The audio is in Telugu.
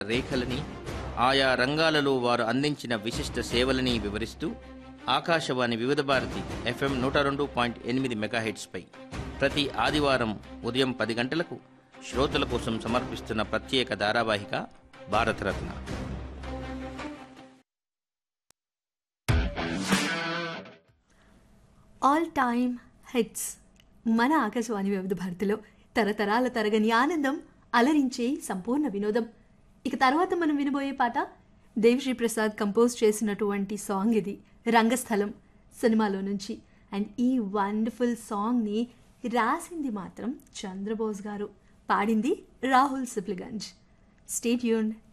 రేఖలని ఆయా రంగాలలో వారు అందించిన విశిష్ట సేవలని వివరిస్తూ ఆకాశవాణి వివిధ భారతి ఎఫ్ఎం నూట రెండు పాయింట్ ఎనిమిది మెగాహెట్స్పై ప్రతి ఆదివారం ఉదయం పది గంటలకు శ్రోతల కోసం సమర్పిస్తున్న ప్రత్యేక ధారావాహిక భారతరత్న ఆల్ టైమ్ హిట్స్ మన ఆకాశవాణి వివిధ భారతిలో తరతరాల తరగని ఆనందం అలరించే సంపూర్ణ వినోదం ఇక తర్వాత మనం వినబోయే పాట దేవిశ్రీ ప్రసాద్ కంపోజ్ చేసినటువంటి సాంగ్ ఇది రంగస్థలం సినిమాలో నుంచి అండ్ ఈ వండర్ఫుల్ సాంగ్ని రాసింది మాత్రం చంద్రబోస్ గారు పాడింది రాహుల్ సిప్లిగంజ్ స్టేట్ యూన్